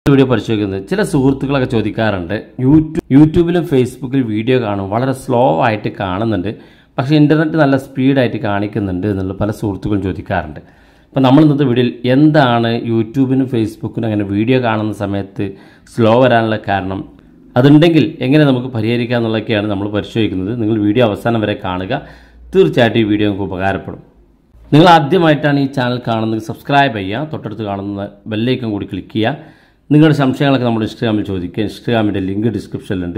video പരിശോധിക്കുന്നത് ചില സുഹൃത്തുക്കളൊക്കെ ചോദിക്കാറുണ്ട് യൂട്യൂബ് യൂട്യൂബിലും ഫേസ്ബുക്കിലും വീഡിയോ കാണും വളരെ സ്ലോ ആയിട്ട് കാണുന്നുണ്ട് പക്ഷേ ഇൻ്റർനെറ്റ് നല്ല സ്പീഡായിട്ട് കാണിക്കുന്നുണ്ട് എന്നുള്ള പല സുഹൃത്തുക്കളും ചോദിക്കാറുണ്ട് അപ്പോൾ നമ്മൾ ഇന്നത്തെ വീഡിയോയിൽ എന്താണ് യൂട്യൂബിനും ഫേസ്ബുക്കിനും അങ്ങനെ വീഡിയോ കാണുന്ന സമയത്ത് സ്ലോ വരാനുള്ള കാരണം അതുണ്ടെങ്കിൽ എങ്ങനെ നമുക്ക് പരിഹരിക്കാം എന്നുള്ളതൊക്കെയാണ് നമ്മൾ പരിശോധിക്കുന്നത് നിങ്ങൾ വീഡിയോ അവസാനം വരെ കാണുക തീർച്ചയായിട്ടും ഈ വീഡിയോ നിങ്ങൾക്ക് ഉപകാരപ്പെടും നിങ്ങൾ ആദ്യമായിട്ടാണ് ഈ ചാനൽ കാണുന്നത് സബ്സ്ക്രൈബ് ചെയ്യുക തൊട്ടടുത്ത് കാണുന്ന ബെല്ലൈക്കൺ കൂടി ക്ലിക്ക് ചെയ്യുക നിങ്ങളുടെ സംശയങ്ങളൊക്കെ നമ്മുടെ ഇൻസ്റ്റാഗ്രാമിൽ ചോദിക്കുക ഇൻസ്റ്റാഗ്രാമിൻ്റെ ലിങ്ക് ഡിസ്ക്രിപ്ഷനിലുണ്ട്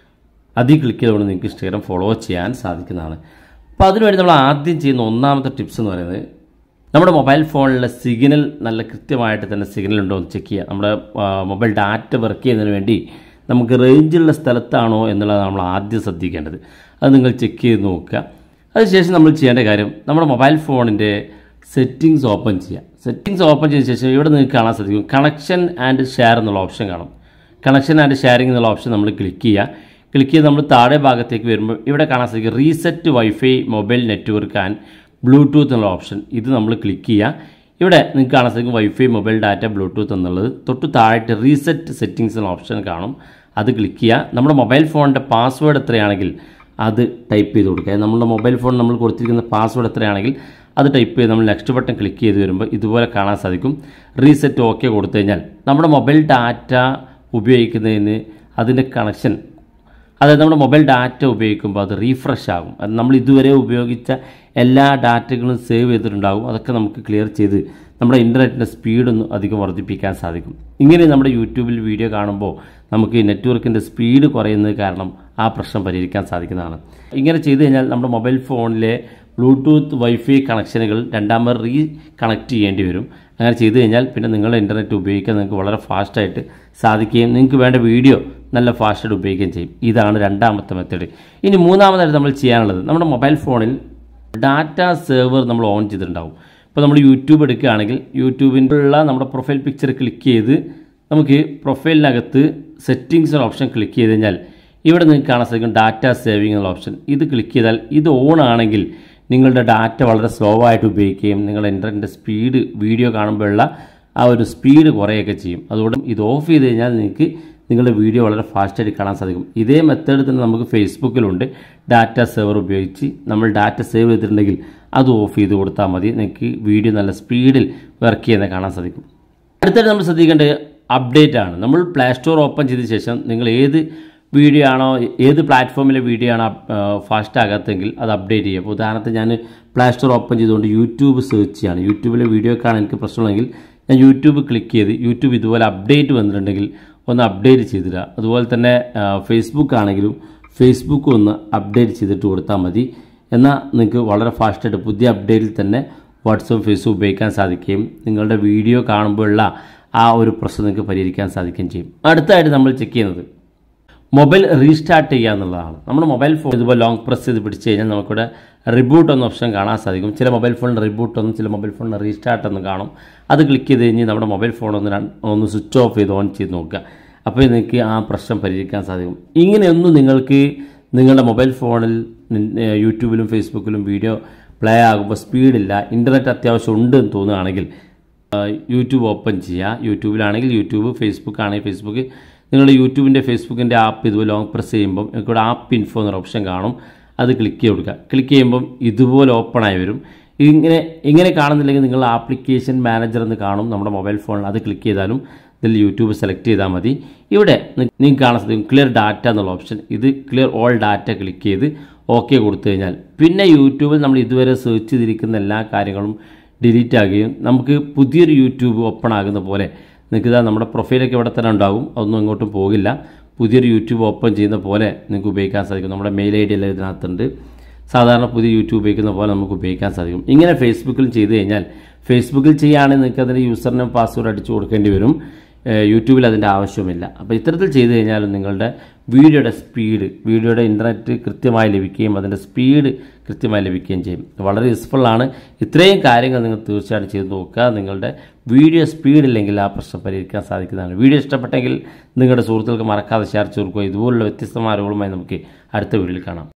അതിൽ ക്ലിക്ക് ചെയ്തുകൊണ്ട് നിങ്ങൾക്ക് ഇൻസ്റ്റാഗ്രാം ഫോളോ ചെയ്യാൻ സാധിക്കുന്നതാണ് അപ്പോൾ അതിനുവേണ്ടി നമ്മൾ ആദ്യം ചെയ്യുന്ന ഒന്നാമത്തെ ടിപ്സ് എന്ന് പറയുന്നത് നമ്മുടെ മൊബൈൽ ഫോണിലെ സിഗ്നൽ നല്ല കൃത്യമായിട്ട് തന്നെ സിഗ്നൽ ഉണ്ടോ എന്ന് ചെക്ക് ചെയ്യുക നമ്മുടെ ആ, മൊബൈൽ ഡാറ്റ വർക്ക് ചെയ്യുന്നതിന് വേണ്ടി നമുക്ക് റേഞ്ചുള്ള സ്ഥലത്താണോ എന്നുള്ളത് നമ്മൾ ആദ്യം ശ്രദ്ധിക്കേണ്ടത് അത് നിങ്ങൾ ചെക്ക് ചെയ്ത് നോക്കുക അതിനുശേഷം നമ്മൾ ചെയ്യേണ്ട കാര്യം നമ്മുടെ മൊബൈൽ ഫോണിൻ്റെ സെറ്റിങ്സ് ഓപ്പൺ ചെയ്യുക സെറ്റിങ്സ് ഓപ്പൺ ചെയ്ത ശേഷം ഇവിടെ നിങ്ങൾക്ക് കാണാൻ സാധിക്കും കണക്ഷൻ ആൻഡ് ഷെയർ എന്നുള്ള ഓപ്ഷൻ കാണും കണക്ഷൻ ആൻഡ് ഷെയറിംഗ് എന്നുള്ള ഓപ്ഷൻ നമ്മൾ ക്ലിക്ക് ചെയ്യുക ക്ലിക്ക് ചെയ്ത് നമ്മൾ താഴെ ഭാഗത്തേക്ക് വരുമ്പോൾ ഇവിടെ കാണാൻ സാധിക്കും reset wifi mobile network and bluetooth എന്നുള്ള ഓപ്ഷൻ ഇത് നമ്മൾ ക്ലിക്ക് ചെയ്യുക ഇവിടെ നിങ്ങൾക്ക് കാണാൻ സാധിക്കും വൈഫൈ മൊബൈൽ ഡാറ്റ ബ്ലൂടൂത്ത് എന്നുള്ളത് തൊട്ട് താഴെ റീസെറ്റ് സെറ്റിങ്സ് എന്ന ഓപ്ഷൻ കാണും അത് ക്ലിക്ക് ചെയ്യുക നമ്മുടെ മൊബൈൽ ഫോണിൻ്റെ പാസ്വേഡ് എത്രയാണെങ്കിൽ അത് ടൈപ്പ് ചെയ്ത് കൊടുക്കുക നമ്മുടെ മൊബൈൽ ഫോൺ നമ്മൾ കൊടുത്തിരിക്കുന്ന പാസ്വേഡ് എത്രയാണെങ്കിൽ അത് ടൈപ്പ് ചെയ്ത് നമ്മൾ നെക്സ്റ്റ് ബട്ടൺ ക്ലിക്ക് ചെയ്ത് വരുമ്പോൾ ഇതുപോലെ കാണാൻ സാധിക്കും റീസെറ്റ് ഓക്കെ കൊടുത്തു കഴിഞ്ഞാൽ നമ്മുടെ മൊബൈൽ ഡാറ്റ ഉപയോഗിക്കുന്നതിന് അതിൻ്റെ കണക്ഷൻ അതായത് നമ്മുടെ മൊബൈൽ ഡാറ്റ ഉപയോഗിക്കുമ്പോൾ അത് റീഫ്രഷ് ആകും അത് നമ്മൾ ഇതുവരെ ഉപയോഗിച്ച എല്ലാ ഡാറ്റകളും സേവ് ചെയ്തിട്ടുണ്ടാകും അതൊക്കെ നമുക്ക് ക്ലിയർ ചെയ്ത് നമ്മുടെ ഇൻ്റർനെറ്റിൻ്റെ സ്പീഡൊന്ന് അധികം വർദ്ധിപ്പിക്കാൻ സാധിക്കും ഇങ്ങനെ നമ്മുടെ യൂട്യൂബിൽ വീഡിയോ കാണുമ്പോൾ നമുക്ക് നെറ്റ്വർക്കിൻ്റെ സ്പീഡ് കുറയുന്നത് കാരണം ആ പ്രശ്നം പരിഹരിക്കാൻ സാധിക്കുന്നതാണ് ഇങ്ങനെ ചെയ്തു കഴിഞ്ഞാൽ നമ്മുടെ മൊബൈൽ ഫോണിലെ ബ്ലൂടൂത്ത് വൈഫൈ കണക്ഷനുകൾ രണ്ടാമത് റീ കണക്ട് ചെയ്യേണ്ടി വരും അങ്ങനെ ചെയ്തു കഴിഞ്ഞാൽ പിന്നെ നിങ്ങളുടെ ഇൻ്റർനെറ്റ് ഉപയോഗിക്കാൻ നിങ്ങൾക്ക് വളരെ ഫാസ്റ്റായിട്ട് സാധിക്കുകയും നിങ്ങൾക്ക് വേണ്ട വീഡിയോ നല്ല ഫാസ്റ്റായിട്ട് ഉപയോഗിക്കുകയും ചെയ്യും ഇതാണ് രണ്ടാമത്തെ മെത്തേഡ് ഇനി മൂന്നാമതായിട്ട് നമ്മൾ ചെയ്യാനുള്ളത് നമ്മുടെ മൊബൈൽ ഫോണിൽ ഡാറ്റ സെർവർ നമ്മൾ ഓൺ ചെയ്തിട്ടുണ്ടാവും ഇപ്പോൾ നമ്മൾ യൂട്യൂബ് എടുക്കുകയാണെങ്കിൽ യൂട്യൂബിൻ്റെ ഉള്ള നമ്മുടെ പ്രൊഫൈൽ പിക്ചർ ക്ലിക്ക് ചെയ്ത് നമുക്ക് പ്രൊഫൈലിനകത്ത് സെറ്റിങ്സ് ഓപ്ഷൻ ക്ലിക്ക് ചെയ്ത് കഴിഞ്ഞാൽ ഇവിടെ നിങ്ങൾക്ക് കാണാൻ സാധിക്കും ഡാറ്റ സേവിംഗ് എന്നുള്ള ഓപ്ഷൻ ഇത് ക്ലിക്ക് ചെയ്താൽ ഇത് ഓൺ ആണെങ്കിൽ നിങ്ങളുടെ ഡാറ്റ വളരെ സ്ലോ ആയിട്ട് ഉപയോഗിക്കുകയും നിങ്ങളുടെ ഇൻ്റർനെറ്റ് സ്പീഡ് വീഡിയോ കാണുമ്പോഴുള്ള ആ ഒരു സ്പീഡ് കുറയുകയൊക്കെ ചെയ്യും അതുകൊണ്ട് ഇത് ഓഫ് ചെയ്ത് കഴിഞ്ഞാൽ നിങ്ങൾക്ക് നിങ്ങളുടെ വീഡിയോ വളരെ ഫാസ്റ്റായിട്ട് കാണാൻ സാധിക്കും ഇതേ മെത്തേഡ് തന്നെ നമുക്ക് ഫേസ്ബുക്കിലുണ്ട് ഡാറ്റ സെർവർ ഉപയോഗിച്ച് നമ്മൾ ഡാറ്റ സേവ് ചെയ്തിട്ടുണ്ടെങ്കിൽ അത് ഓഫ് ചെയ്ത് കൊടുത്താൽ മതി നിങ്ങൾക്ക് വീഡിയോ നല്ല സ്പീഡിൽ വർക്ക് ചെയ്യുന്നത് കാണാൻ സാധിക്കും അടുത്തായിട്ട് നമ്മൾ ശ്രദ്ധിക്കേണ്ടത് അപ്ഡേറ്റ് ആണ് നമ്മൾ പ്ലേ സ്റ്റോർ ഓപ്പൺ ചെയ്ത ശേഷം നിങ്ങൾ ഏത് വീഡിയോ ആണോ ഏത് പ്ലാറ്റ്ഫോമിലെ വീഡിയോ ആണോ ഫാസ്റ്റ് ആകാത്തെങ്കിൽ അത് അപ്ഡേറ്റ് ചെയ്യുക അപ്പോൾ ഉദാഹരണത്തിന് ഞാൻ പ്ലേ സ്റ്റോർ ഓപ്പൺ ചെയ്തുകൊണ്ട് യൂട്യൂബ് സെർച്ച് ചെയ്യാണ് യൂട്യൂബിലെ വീഡിയോക്കാണ് എനിക്ക് പ്രശ്നമുണ്ടെങ്കിൽ ഞാൻ യൂട്യൂബ് ക്ലിക്ക് ചെയ്ത് യൂട്യൂബ് ഇതുപോലെ അപ്ഡേറ്റ് വന്നിട്ടുണ്ടെങ്കിൽ ഒന്ന് അപ്ഡേറ്റ് ചെയ്തിടുക അതുപോലെ തന്നെ ഫേസ്ബുക്ക് ആണെങ്കിലും ഫേസ്ബുക്ക് ഒന്ന് അപ്ഡേറ്റ് ചെയ്തിട്ട് കൊടുത്താൽ മതി എന്നാൽ നിങ്ങൾക്ക് വളരെ ഫാസ്റ്റായിട്ട് പുതിയ അപ്ഡേറ്റിൽ തന്നെ വാട്സപ്പ് ഫേസ്ബുക്ക് ഉപയോഗിക്കാൻ സാധിക്കുകയും നിങ്ങളുടെ വീഡിയോ കാണുമ്പോഴുള്ള ആ ഒരു പ്രശ്നം നിങ്ങൾക്ക് പരിഹരിക്കാൻ സാധിക്കുകയും ചെയ്യും അടുത്തായിട്ട് നമ്മൾ ചെക്ക് ചെയ്യുന്നത് മൊബൈൽ റീസ്റ്റാർട്ട് ചെയ്യുക എന്നുള്ളതാണ് നമ്മുടെ മൊബൈൽ ഫോൺ ഇതുപോലെ ലോങ് പ്രസ് ചെയ്ത് പിടിച്ച് കഴിഞ്ഞാൽ നമുക്കിവിടെ റിബൂട്ട് എന്ന ഓപ്ഷൻ കാണാൻ സാധിക്കും ചില മൊബൈൽ ഫോണിൽ റിബൂട്ട് ഒന്നും ചില മൊബൈൽ ഫോണിൽ റീസ്റ്റാർട്ട് എന്ന് കാണും അത് ക്ലിക്ക് ചെയ്ത് കഴിഞ്ഞ് നമ്മുടെ മൊബൈൽ ഫോൺ ഒന്ന് രണ്ട് ഒന്ന് സ്വിച്ച് ഓഫ് ചെയ്ത് ഓൺ ചെയ്ത് നോക്കുക അപ്പോൾ നിങ്ങൾക്ക് ആ പ്രശ്നം പരിഹരിക്കാൻ സാധിക്കും ഇങ്ങനെയൊന്നും നിങ്ങൾക്ക് നിങ്ങളുടെ മൊബൈൽ ഫോണിൽ നി- ഏഹ് യൂട്യൂബിലും ഫേസ്ബുക്കിലും വീഡിയോ പ്ലേ ആകുമ്പോൾ സ്പീഡില്ല ഇൻ്റർനെറ്റ് അത്യാവശ്യം ഉണ്ട് എന്ന് തോന്നുകയാണെങ്കിൽ ആഹ് യൂട്യൂബ് ഓപ്പൺ ചെയ്യുക യൂട്യൂബിലാണെങ്കിൽ യൂട്യൂബ് ഫേസ്ബുക്ക് ആണെങ്കിൽ ഫേസ്ബുക്ക് നിങ്ങളുടെ യൂട്യൂബിൻ്റെ ഫേസ്ബുക്കിൻ്റെ ആപ്പ് ഇതുപോലെ ലോങ് പ്രസ് ചെയ്യുമ്പം നിങ്ങൾക്കിവിടെ ആപ്പ് ഇൻഫോ എന്നൊരു ഓപ്ഷൻ കാണും അത് ക്ലിക്ക് ചെയ്ത് കൊടുക്കുക ക്ലിക്ക് ചെയ്യുമ്പം ഇതുപോലെ ഓപ്പൺ ആയി വരും ഇങ്ങനെ ഇങ്ങനെ കാണുന്നില്ലെങ്കിൽ നിങ്ങൾ ആപ്ലിക്കേഷൻ മാനേജർ എന്ന് കാണും നമ്മുടെ മൊബൈൽ ഫോണിൽ അത് ക്ലിക്ക് ചെയ്താലും ഇതിൽ യൂട്യൂബ് സെലക്ട് ചെയ്താൽ മതി ഇവിടെ നി- നിങ്ങൾക്ക് കാണാൻ സാധിക്കും ക്ലിയർ ഡാറ്റ എന്നുള്ള ഓപ്ഷൻ ഇത് ക്ലിയർ ഓൾ ഡാറ്റ ക്ലിക്ക് ചെയ്ത് ഓക്കെ കൊടുത്തു കഴിഞ്ഞാൽ പിന്നെ യൂട്യൂബിൽ നമ്മൾ ഇതുവരെ സെർച്ച് ചെയ്തിരിക്കുന്ന എല്ലാ കാര്യങ്ങളും ഡിലീറ്റ് ആകുകയും നമുക്ക് പുതിയൊരു യൂട്യൂബ് ഓപ്പൺ ആകുന്ന പോലെ നിങ്ങൾക്ക് ഇതാ നമ്മുടെ പ്രൊഫൈലൊക്കെ ഇവിടെ തന്നെ ഉണ്ടാകും അതൊന്നും ഇങ്ങോട്ടും പോകില്ല പുതിയൊരു യൂട്യൂബ് ഓപ്പൺ ചെയ്യുന്ന പോലെ നിങ്ങൾക്ക് ഉപയോഗിക്കാൻ സാധിക്കും നമ്മുടെ മെയിൽ ഐ ഡി എല്ലാം ഇതിനകത്തുണ്ട് സാധാരണ പുതിയ യൂട്യൂബ് ഉപയോഗിക്കുന്ന പോലെ നമുക്ക് ഉപയോഗിക്കാൻ സാധിക്കും ഇങ്ങനെ ഫേസ്ബുക്കിൽ ചെയ്ത് കഴിഞ്ഞാൽ ഫേസ്ബുക്കിൽ ചെയ്യുകയാണെങ്കിൽ നിങ്ങൾക്ക് അതിൻ്റെ യൂസറിനും പാസ്വേഡ് അടിച്ചു കൊടുക്കേണ്ടി വരും ഏഹ് യൂട്യൂബിൽ അതിൻ്റെ ആവശ്യമില്ല അപ്പോൾ ഇത്തരത്തിൽ ചെയ്തു കഴിഞ്ഞാൽ നിങ്ങളുടെ വീഡിയോയുടെ സ്പീഡ് വീഡിയോയുടെ ഇൻ്റർനെറ്റ് കൃത്യമായി ലഭിക്കുകയും അതിൻ്റെ സ്പീഡ് കൃത്യമായി ലഭിക്കുകയും ചെയ്യും വളരെ യൂസ്ഫുള്ളാണ് ഇത്രയും കാര്യങ്ങൾ നിങ്ങൾ തീർച്ചയായിട്ടും ചെയ്ത് നോക്കുക നിങ്ങളുടെ വീഡിയോ സ്പീഡ് ഇല്ലെങ്കിൽ ആ പ്രശ്നം പരിഹരിക്കാൻ സാധിക്കുന്നതാണ് വീഡിയോ ഇഷ്ടപ്പെട്ടെങ്കിൽ നിങ്ങളുടെ സുഹൃത്തുക്കൾക്ക് മറക്കാതെ ഷെയർ ചെയ്ത് കൊടുക്കുക ഇതുപോലുള്ള വ്യത്യസ്തമായ അറിവുകളുമായി നമുക്ക് അടുത്ത വീഡിയോയിൽ കാണാം